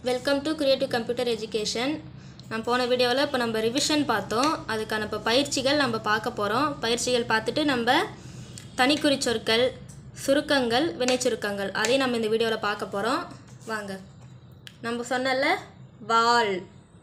Welcome to creative computer education நான் போன வீடியோவில் இப்போ நம்ம ரிவிஷன் பார்த்தோம் அதுக்கான இப்போ பயிற்சிகள் நம்ம பார்க்க போகிறோம் பயிற்சிகள் பார்த்துட்டு நம்ம தனிக்குறி சொற்கள் சுருக்கங்கள் வினைச்சுருக்கங்கள் அதையும் நம்ம இந்த வீடியோவில் பார்க்க போகிறோம் வாங்க நம்ம சொன்னல வால்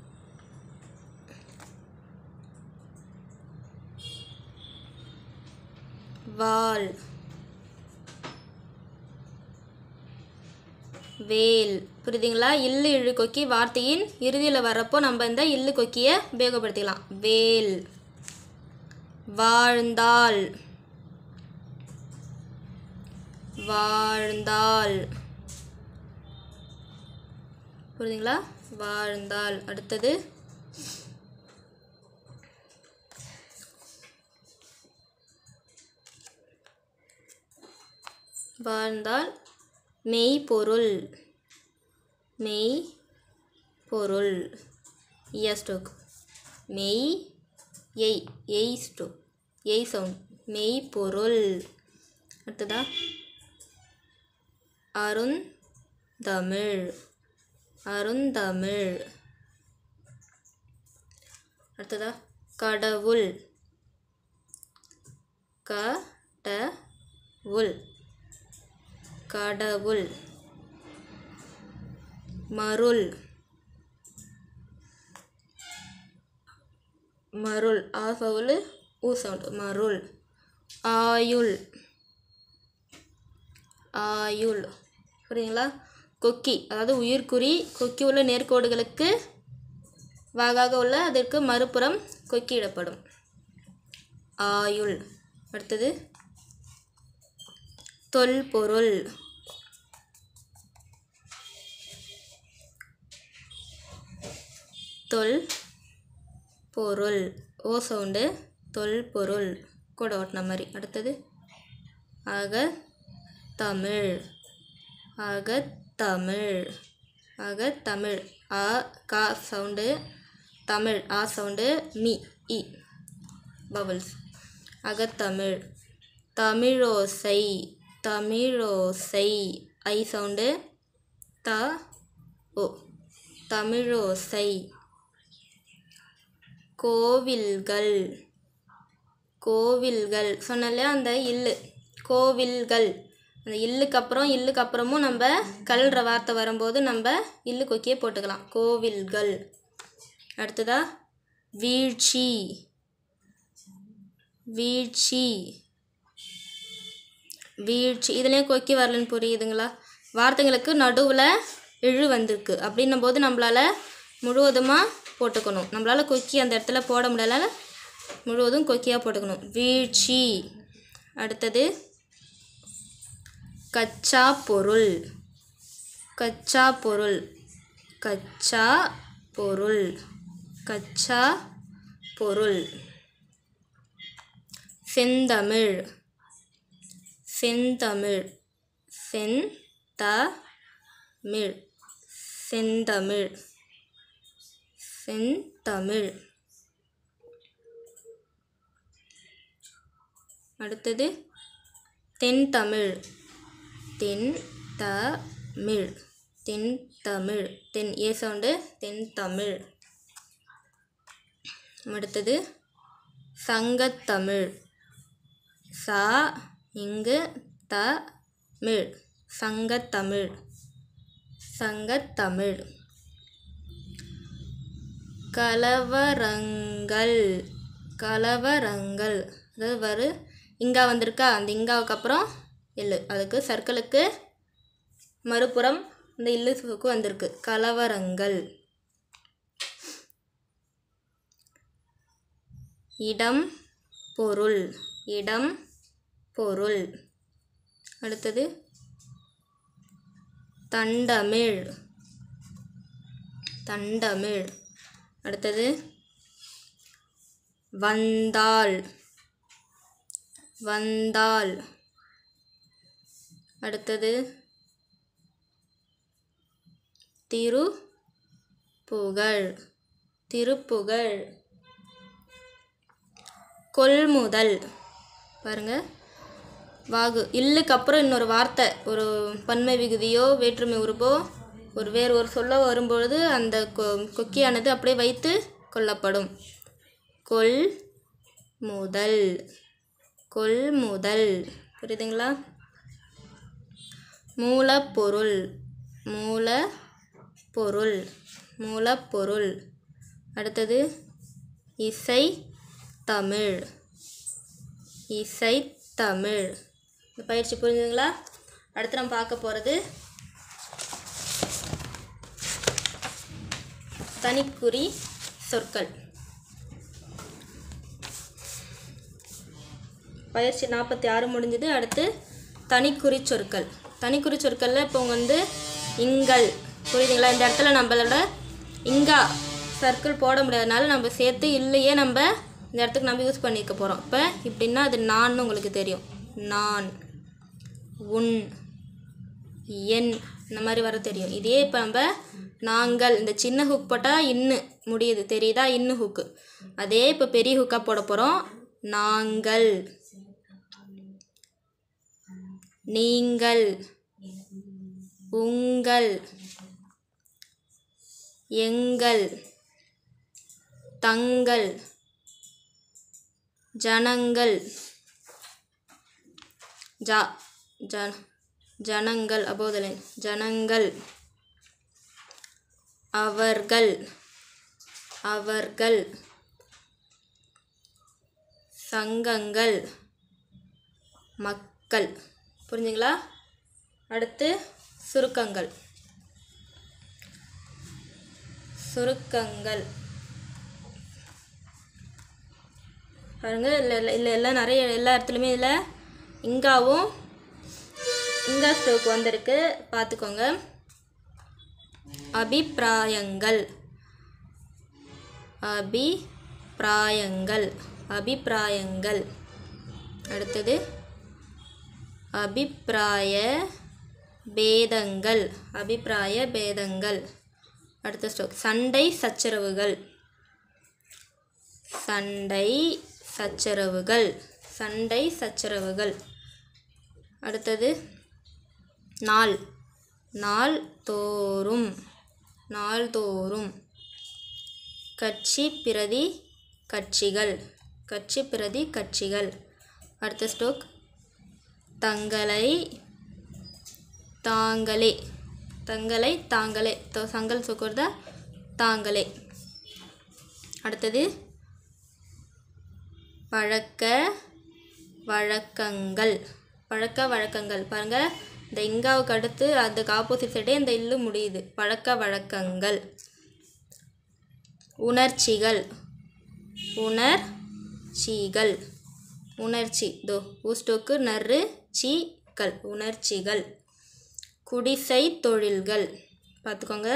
வால் வேல் புரியுதுங்களா இல்லு இழு கொக்கி வார்த்தையின் இறுதியில் வர்றப்போ நம்ம இந்த இல்லு கொக்கியை உபயோகப்படுத்திக்கலாம் வேல் வாழ்ந்தாள் வாழ்ந்தாள் புரியுதுங்களா வாழ்ந்தாள் அடுத்தது வாழ்ந்தால் மெய்ப்பொருள் மெய் பொருள் இயஸ்டோக் மெய் எய் எய் ஸ்டோ எய் சவுண்ட் மெய்ப்பொருள் அடுத்ததா அருந்தமிழ் அருந்தமிழ் அடுத்ததா கடவுள் கடவுள் கடவுள் மருள் மருள் ஆ சவுல் ஊ சவுண்ட் மருள் ஆயுள் ஆயுள் புரியுங்களா கொக்கி அதாவது உயிர்க்குறி கொக்கி உள்ள நேர்கோடுகளுக்கு வாகாக உள்ள அதற்கு மறுபுறம் கொக்கியிடப்படும் ஆயுள் அடுத்தது தொல்பொருள் தொல் பொருள் ஓ சவுண்டு தொல் பொருள் கூட ஓட்டின மாதிரி அடுத்தது அக தமிழ் அகத்தமிழ் அகத்தமிழ் அ கா சவுண்டு தமிழ் ஆ சவுண்டு மி இ பபுள்ஸ் அகத்தமிழ் தமிழோசை தமிழோசை ஐ சவுண்டு த ஓ தமிழோசை கோவில்கள் கோவில்கள் சொன்னலையா அந்த இல்லு கோவில்கள் அந்த இல்லுக்கு அப்புறம் இல்லுக்கு அப்புறமும் நம்ம கல்ற வார்த்தை வரும்போது நம்ம இல்லு கொக்கியே போட்டுக்கலாம் கோவில்கள் அடுத்ததா வீழ்ச்சி வீழ்ச்சி வீழ்ச்சி இதுலேயும் கொக்கி வரலன்னு புரியுதுங்களா வார்த்தைங்களுக்கு நடுவில் இழு வந்திருக்கு அப்படின்னும் போது நம்மளால் முழுவதுமாக போட்டுக்கணும் நம்மளால் கொக்கி அந்த இடத்துல போட முடியல முழுவதும் கொக்கியாக போட்டுக்கணும் வீழ்ச்சி அடுத்தது கச்சா பொருள் கச்சா பொருள் கச்சா பொருள் கச்சா பொருள் செந்தமிழ் செந்தமிழ் செந் த மிழ் செந்தமிழ் செந்தமிழ் அடுத்தது தென்தமிழ் தென் தமிழ் தென் தமிழ் தென் ஏ சவுண்டு தென் தமிழ் அடுத்தது சங்கத்தமிழ் சா இங்கு த மிழ் சங்கத்தமிழ் சங்கத்தமிழ் கலவரங்கள் கலவரங்கள் அதாவது வரு இங்கா வந்திருக்கா அந்த இங்காவுக்கு அப்புறம் இல்லு அதுக்கு சர்க்கிளுக்கு மறுபுறம் இந்த இல்லுக்கு வந்திருக்கு கலவரங்கள் இடம் பொருள் இடம் பொருள் அடுத்தது தண்டமிழ் தண்டமிழ் அடுத்தது வந்தாள் வந்தாள் அடுத்தது திரு புகழ் திருப்புகழ் கொள்முதல் பாருங்க வாகு இல்லுக்கு அப்புறம் இன்னொரு வார்த்தை ஒரு பன்மை விகுதியோ வேற்றுமை உறுப்போ ஒரு வேறு ஒரு சொல்ல வரும்பொழுது அந்த கொ கொக்கியானது அப்படியே வைத்து கொள்ளப்படும் கொள் முதல் கொள் முதல் புரியுதுங்களா மூலப்பொருள் மூலப்பொருள் மூலப்பொருள் அடுத்தது இசை தமிழ் இசை தமிழ் இந்த பயிற்சி புரிஞ்சுதுங்களா அடுத்து நம்ம பார்க்க போகிறது தனிக்குறி சொற்கள் பயிற்சி நாற்பத்தி ஆறு முடிஞ்சது அடுத்து தனிக்குறி சொற்கள் தனிக்குறி சொற்களில் இப்போ வந்து இங்கள் புரியுதுங்களா இந்த இடத்துல நம்மளோட இங்கா சர்க்கிள் போட முடியாதனால நம்ம சேர்த்து இல்லையே நம்ம இந்த இடத்துக்கு நம்ம யூஸ் பண்ணிக்க போகிறோம் இப்போ இப்படின்னா அது நான் உங்களுக்கு தெரியும் நான் உன் என் இந்த மாதிரி வர தெரியும் இதே இப்போ நம்ம நாங்கள் இந்த சின்ன ஹுக் போட்டால் இன்னு முடியுது தெரியுதா இன்னு ஹுக்கு அதே இப்போ பெரிய ஹுக்காக போட போகிறோம் நாங்கள் நீங்கள் உங்கள் எங்கள் தங்கள் ஜனங்கள் ஜா ஜ ஜனங்கள் அபோதலன் ஜனங்கள் அவர்கள் அவர்கள் சங்கங்கள் மக்கள் புரிஞ்சுங்களா அடுத்து சுருக்கங்கள் சுருக்கங்கள் பாருங்க இல்லை இல்லை இல்லை எல்லாம் நிறைய எல்லா இடத்துலையுமே இதில் இங்காவும் இங்கா ஸ்டோக் வந்திருக்கு பார்த்துக்கோங்க அபிப்பிராயங்கள் அபிப்பிராயங்கள் அபிப்பிராயங்கள் அடுத்தது அபிப்பிராய பேதங்கள் அபிப்பிராய பேதங்கள் அடுத்த ஸ்டோக் சண்டை சச்சரவுகள் சண்டை சச்சரவுகள் சண்டை சச்சரவுகள் அடுத்தது நாள் நாள் தோறும் நாள்தோறும் கட்சி பிரதி கட்சிகள் கட்சி பிரதி கட்சிகள் அடுத்த ஸ்டோக் தங்களை தாங்களே தங்களை தாங்களே தோ- சங்கல் சொக்கிறத தாங்களே அடுத்தது பழக்க வழக்கங்கள் பழக்க வழக்கங்கள் பாருங்கள் இந்த இங்காவுக்கு அடுத்து அதுக்கு ஆப்போசிட் சைடே இந்த இல்லு முடியுது பழக்க வழக்கங்கள் உணர்ச்சிகள் உணர்ச்சிகள் உணர்ச்சி தோ ஊஸ்டோக்கு நறு சீகள் உணர்ச்சிகள் குடிசை தொழில்கள் பார்த்துக்கோங்க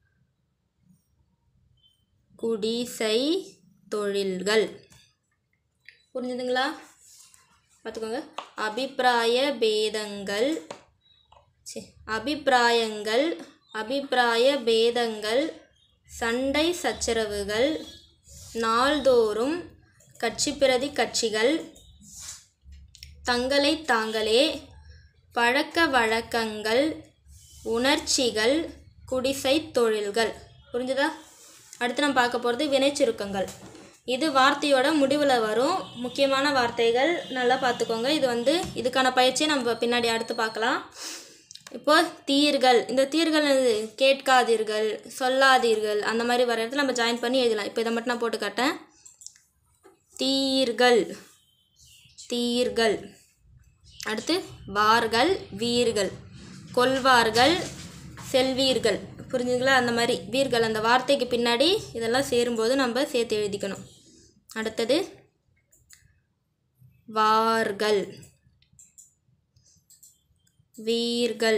குடிசை தொழில்கள் புரிஞ்சுதுங்களா பார்த்துக்கோங்க அபிப்பிராய பேதங்கள் சி அபிப்பிராயங்கள் அபிப்பிராய பேதங்கள் சண்டை சச்சரவுகள் நாள்தோறும் கட்சி பிரதி கட்சிகள் தங்களை தாங்களே பழக்க வழக்கங்கள் உணர்ச்சிகள் குடிசை தொழில்கள் புரிஞ்சுதா அடுத்து நம்ம பார்க்க போகிறது வினைச்சுருக்கங்கள் இது வார்த்தையோட முடிவில் வரும் முக்கியமான வார்த்தைகள் நல்லா பார்த்துக்கோங்க இது வந்து இதுக்கான பயிற்சியை நம்ம பின்னாடி அடுத்து பார்க்கலாம் இப்போ தீர்கள் இந்த தீர்கள் என்னது? கேட்காதீர்கள் சொல்லாதீர்கள் அந்த மாதிரி வர இடத்துல நம்ம ஜாயின் பண்ணி எழுதலாம் இப்போ இதை மட்டும் நான் போட்டு காட்டேன் தீர்கள் தீர்கள் அடுத்து வார்கள் வீர்கள் கொல்வார்கள் செல்வீர்கள் புரிஞ்சுங்களா அந்த மாதிரி வீர்கள் அந்த வார்த்தைக்கு பின்னாடி இதெல்லாம் சேரும்போது நம்ம சேர்த்து எழுதிக்கணும் அடுத்தது வார்கள் வீர்கள்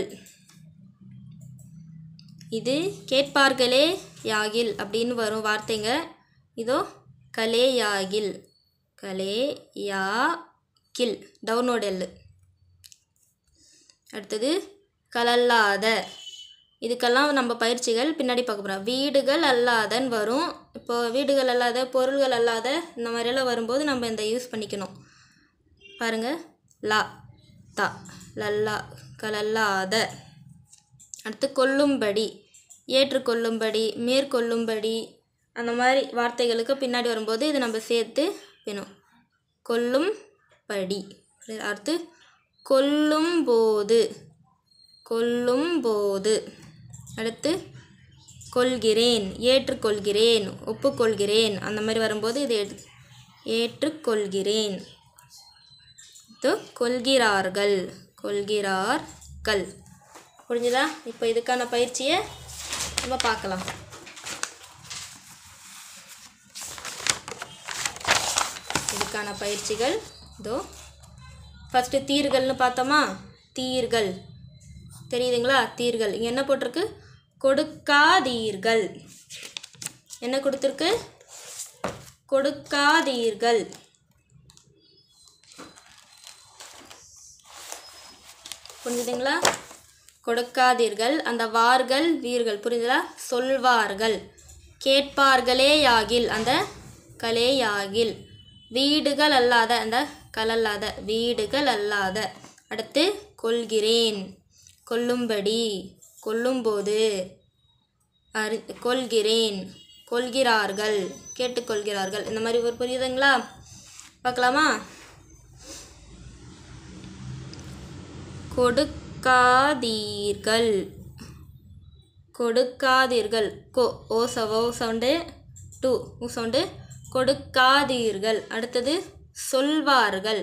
இது கேட்பார்களே யாகில் அப்படின்னு வரும் வார்த்தைங்க இதோ கலே யாகில் கலே யா கில் டவுனோட எல்லு அடுத்தது கலல்லாத இதுக்கெல்லாம் நம்ம பயிற்சிகள் பின்னாடி பார்க்க போகிறோம் வீடுகள் அல்லாதன்னு வரும் இப்போ வீடுகள் அல்லாத பொருள்கள் அல்லாத இந்த மாதிரியெல்லாம் வரும்போது நம்ம இந்த யூஸ் பண்ணிக்கணும் பாருங்க லா தா லல்லா கலல்லாத அடுத்து கொல்லும்படி ஏற்றுக்கொள்ளும்படி மேற்கொள்ளும்படி அந்த மாதிரி வார்த்தைகளுக்கு பின்னாடி வரும்போது இது நம்ம சேர்த்து வேணும் கொல்லும் படி அடுத்து கொல்லும் போது கொல்லும் போது அடுத்து கொள்கிறேன் ஏற்றுக்கொள்கிறேன் ஒப்புக்கொள்கிறேன் அந்த மாதிரி வரும்போது இது எடு ஏற்றுக்கொள்கிறேன் இது கொள்கிறார்கள் கொள்கிறார்கள் புரிஞ்சுதா இப்போ இதுக்கான பயிற்சியை நம்ம பார்க்கலாம் இதுக்கான பயிற்சிகள் இதோ ஃபஸ்ட்டு தீர்கள்னு பார்த்தோமா தீர்கள் தெரியுதுங்களா தீர்கள் இங்கே என்ன போட்டிருக்கு கொடுக்காதீர்கள் என்ன கொடுத்துருக்கு கொடுக்காதீர்கள் புரிஞ்சுதுங்களா கொடுக்காதீர்கள் அந்த வார்கள் வீர்கள் புரியுதுங்களா சொல்வார்கள் கேட்பார்களே யாகில் அந்த கலே யாகில் வீடுகள் அல்லாத அந்த கலல்லாத வீடுகள் அல்லாத அடுத்து கொள்கிறேன் கொல்லும்படி கொல்லும்போது அறி கொள்கிறேன் கொள்கிறார்கள் கேட்டுக்கொள்கிறார்கள் இந்த மாதிரி ஒரு புரியுதுங்களா பார்க்கலாமா கொடுக்காதீர்கள் கொடுக்காதீர்கள் கோ ஓ ச ஓ சவுண்டு டூ ஊ சவுண்டு கொடுக்காதீர்கள் அடுத்தது சொல்வார்கள்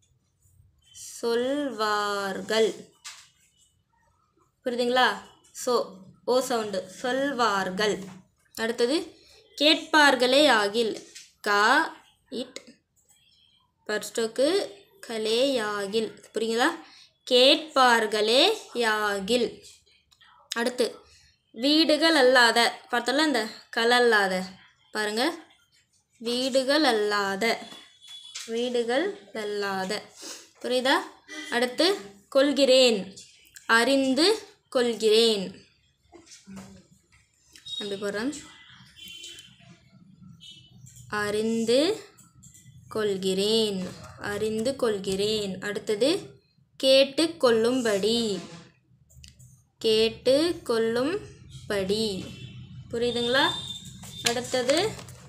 சொல்வார்கள் புரியுதுங்களா சோ ஓ சவுண்டு சொல்வார்கள் அடுத்தது கேட்பார்களே ஆகில் கா இட் பர்ஸ்டோக்கு கலே யாகில் புரியுங்களா கேட்பார்களே யாகில் அடுத்து வீடுகள் அல்லாத பார்த்தோம்ல இந்த கலல்லாத பாருங்க வீடுகள் அல்லாத வீடுகள் அல்லாத புரியுதா அடுத்து கொள்கிறேன் அறிந்து கொள்கிறேன் அப்படி போடுறேன் அறிந்து கொள்கிறேன் அறிந்து கொள்கிறேன் அடுத்தது கேட்டு கொள்ளும்படி கேட்டு கொள்ளும்படி புரியுதுங்களா அடுத்தது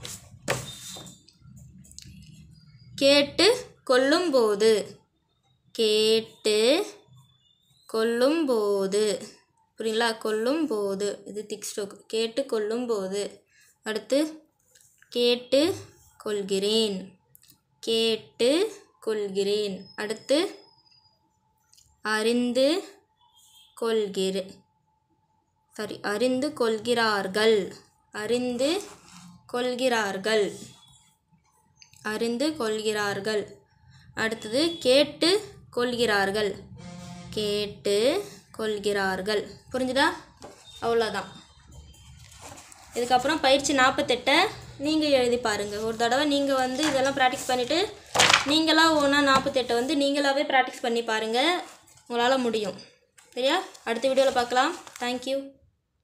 கேட்டு கொள்ளும்போது கேட்டு கொள்ளும்போது புரியுங்களா கொள்ளும்போது இது திக் ஸ்ட்ரோக் கேட்டு கொள்ளும்போது அடுத்து கேட்டு கொள்கிறேன் கேட்டு கொள்கிறேன் அடுத்து அறிந்து கொள்கிற சாரி அறிந்து கொள்கிறார்கள் அறிந்து கொள்கிறார்கள் அறிந்து கொள்கிறார்கள் அடுத்தது கேட்டு கொள்கிறார்கள் கேட்டு கொள்கிறார்கள் புரிஞ்சுதா அவ்வளோதான் இதுக்கப்புறம் பயிற்சி நாற்பத்தெட்டை நீங்கள் எழுதி பாருங்கள் ஒரு தடவை நீங்கள் வந்து இதெல்லாம் ப்ராக்டிஸ் பண்ணிவிட்டு நீங்களாக ஒன்றா நாற்பத்தெட்டை வந்து நீங்களாகவே ப்ராக்டிஸ் பண்ணி பாருங்கள் உங்களால் முடியும் சரியா அடுத்த வீடியோவில் பார்க்கலாம் தேங்க்யூ